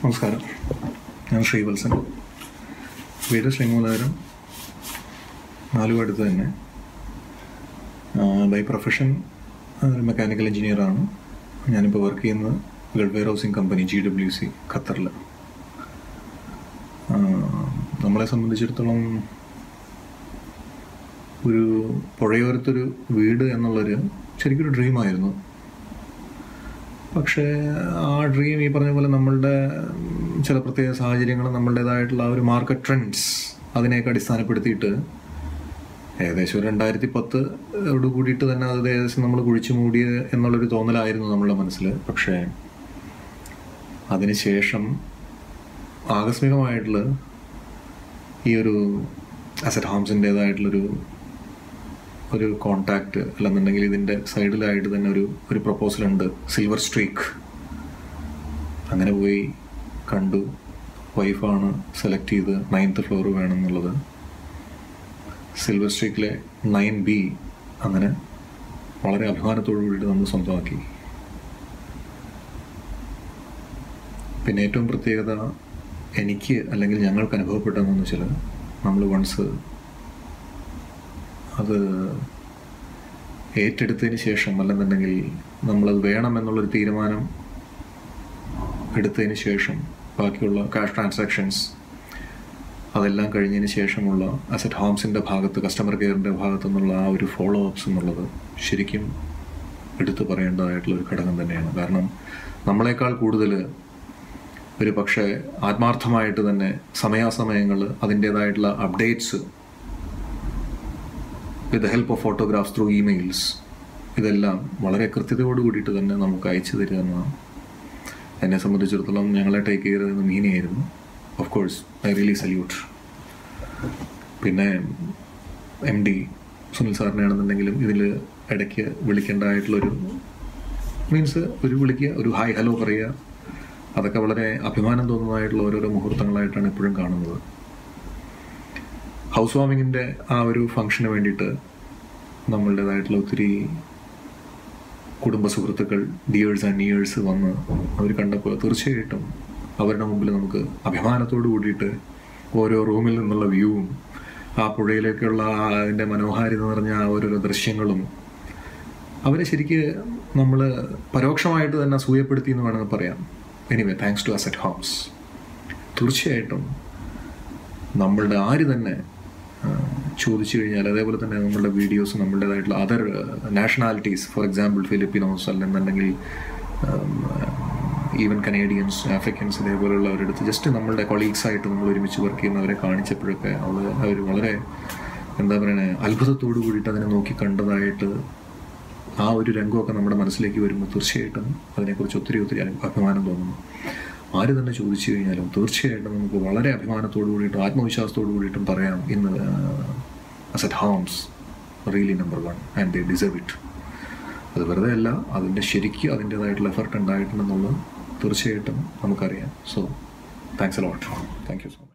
നമസ്കാരം ഞാൻ ശ്രീവത്സൻ വീട് ശ്രീമൂലകരം നാലുപടുത്ത് തന്നെ ബൈ പ്രൊഫഷൻ ഒരു മെക്കാനിക്കൽ എഞ്ചിനീയറാണ് ഞാനിപ്പോൾ വർക്ക് ചെയ്യുന്നത് Gulf warehousing company G W C ഖത്തറിൽ നമ്മളെ സംബന്ധിച്ചിടത്തോളം ഒരു പുഴയോരത്തൊരു വീട് എന്നുള്ളൊരു ശരിക്കൊരു ഡ്രീമായിരുന്നു പക്ഷേ ആ ഡ്രീം ഈ പറഞ്ഞ പോലെ നമ്മളുടെ ചില പ്രത്യേക സാഹചര്യങ്ങൾ നമ്മളുടേതായിട്ടുള്ള ആ ഒരു മാർക്കറ്റ് ട്രെൻഡ്സ് അതിനെയൊക്കെ അടിസ്ഥാനപ്പെടുത്തിയിട്ട് ഏകദേശം ഒരു രണ്ടായിരത്തി പത്ത് ഓട് കൂടിയിട്ട് തന്നെ അത് ഏകദേശം നമ്മൾ കുഴിച്ചു മൂടിയ എന്നുള്ളൊരു തോന്നലായിരുന്നു നമ്മളുടെ മനസ്സിൽ പക്ഷേ അതിനുശേഷം ആകസ്മികമായിട്ടുള്ള ഈ ഒരു അസറ്റ് ഹോംസിൻ്റേതായിട്ടുള്ളൊരു ഒരു കോണ്ടാക്റ്റ് അല്ലെന്നുണ്ടെങ്കിൽ ഇതിൻ്റെ സൈഡിലായിട്ട് തന്നെ ഒരു ഒരു പ്രപ്പോസൽ ഉണ്ട് സിൽവർ സ്ട്രീക്ക് അങ്ങനെ പോയി കണ്ടു വൈഫാണ് സെലക്ട് ചെയ്ത് നയൻത്ത് ഫ്ലോർ വേണമെന്നുള്ളത് സിൽവർ സ്ട്രീക്കിലെ നയൻ ബി അങ്ങനെ വളരെ അഭിമാനത്തോടു കൂടിയിട്ട് നമ്മൾ സ്വന്തമാക്കി പിന്നെ ഏറ്റവും പ്രത്യേകത എനിക്ക് അല്ലെങ്കിൽ ഞങ്ങൾക്ക് അനുഭവപ്പെട്ടതെന്ന് വെച്ചാൽ നമ്മൾ വൺസ് അത് ഏറ്റെടുത്തതിന് ശേഷം അല്ലെന്നുണ്ടെങ്കിൽ നമ്മളത് വേണമെന്നുള്ളൊരു തീരുമാനം എടുത്തതിന് ശേഷം ബാക്കിയുള്ള ക്യാഷ് ട്രാൻസാക്ഷൻസ് അതെല്ലാം കഴിഞ്ഞതിന് ശേഷമുള്ള അസറ്റ് ഹോംസിൻ്റെ ഭാഗത്ത് കസ്റ്റമർ കെയറിൻ്റെ ഭാഗത്തു നിന്നുള്ള ആ ഒരു ഫോളോ അപ്സ് എന്നുള്ളത് ശരിക്കും എടുത്തു പറയേണ്ടതായിട്ടുള്ള ഒരു ഘടകം തന്നെയാണ് കാരണം നമ്മളെക്കാൾ കൂടുതൽ ഒരു പക്ഷേ ആത്മാർത്ഥമായിട്ട് തന്നെ സമയാസമയങ്ങൾ അതിൻ്റേതായിട്ടുള്ള updates with help of photographs through emails ഇതെല്ലാം വളരെ കൃത്യതയോട് കൂടിയിട്ട് തന്നെ നമുക്ക് അയച്ചു തരിക എന്നതാണ് എന്നെ സംബന്ധിച്ചിടത്തോളം ഞങ്ങളെ ടേക്ക് കെയർ ചെയ്യുന്ന മീനയായിരുന്നു of course I really salute പിന്നെ എം ഡി സുനിൽ സാറിനെ ആണെന്നുണ്ടെങ്കിലും ഇതിൽ ഇടയ്ക്ക് വിളിക്കേണ്ടതായിട്ടുള്ളൊരു മീൻസ് ഒരു വിളിക്കുക ഒരു ഹായ് ഹലോ പറയുക അതൊക്കെ വളരെ അഭിമാനം തോന്നുന്നതായിട്ടുള്ള ഓരോരോ മുഹൂർത്തങ്ങളായിട്ടാണ് എപ്പോഴും കാണുന്നത് ഹൗസ് വാമിങ്ങിൻ്റെ ആ ഒരു ഫംഗ്ഷന് വേണ്ടിയിട്ട് നമ്മളുടേതായിട്ടുള്ള ഒത്തിരി കുടുംബ സുഹൃത്തുക്കൾ ഡിയേഴ്സ് ആൻഡ് നിയേഴ്സ് വന്ന് അവർ കണ്ടപ്പോൾ തീർച്ചയായിട്ടും അവരുടെ മുമ്പിൽ നമുക്ക് അഭിമാനത്തോടു കൂടിയിട്ട് ഓരോ റൂമിൽ നിന്നുള്ള വ്യൂവും ആ പുഴയിലേക്കുള്ള ആ അതിൻ്റെ മനോഹാരിത നിറഞ്ഞ ആ ഓരോരോ ദൃശ്യങ്ങളും അവരെ ശരിക്ക് നമ്മൾ പരോക്ഷമായിട്ട് തന്നെ അസൂയപ്പെടുത്തി എന്ന് വേണമെങ്കിൽ പറയാം anyway thanks to Asset Homes തീർച്ചയായിട്ടും നമ്മളുടെ ആര് തന്നെ ചോദിച്ചു കഴിഞ്ഞാൽ അതേപോലെ തന്നെ നമ്മളുടെ വീഡിയോസ് നമ്മളുടേതായിട്ടുള്ള other nationalities for example Filipinos അല്ലെന്നുണ്ടെങ്കിൽ ഈവൻ കനേഡിയൻസ് ആഫ്രിക്കൻസ് ഇതേപോലെയുള്ളവരുടെ അടുത്ത് ജസ്റ്റ് നമ്മളുടെ കൊളീഗ്സ് ആയിട്ട് നമ്മൾ ഒരുമിച്ച് വർക്ക് ചെയ്യുന്നവരെ കാണിച്ചപ്പോഴൊക്കെ അവർ അവർ വളരെ എന്താ പറയുക അത്ഭുതത്തോടു കൂടിയിട്ട് അതിനെ നോക്കി കണ്ടതായിട്ട് ആ ഒരു രംഗമൊക്കെ നമ്മുടെ മനസ്സിലേക്ക് വരുമ്പോൾ തീർച്ചയായിട്ടും അതിനെക്കുറിച്ച് ഒത്തിരി ഒത്തിരി അഭിമാനം തോന്നുന്നു ആര് തന്നെ ചോദിച്ചു കഴിഞ്ഞാലും തീർച്ചയായിട്ടും നമുക്ക് വളരെ അഭിമാനത്തോടു കൂടിയിട്ടും ആത്മവിശ്വാസത്തോടു കൂടിയിട്ടും പറയാം ഇന്ന് Asset Homes really number one and they deserve it അത് വെറുതെ അല്ല അതിൻ്റെ ശരിക്കും അതിൻ്റേതായിട്ടുള്ള എഫർട്ട് ഉണ്ടായിട്ടുണ്ടെന്നുള്ളത് തീർച്ചയായിട്ടും നമുക്കറിയാം so thanks a lot thank you so much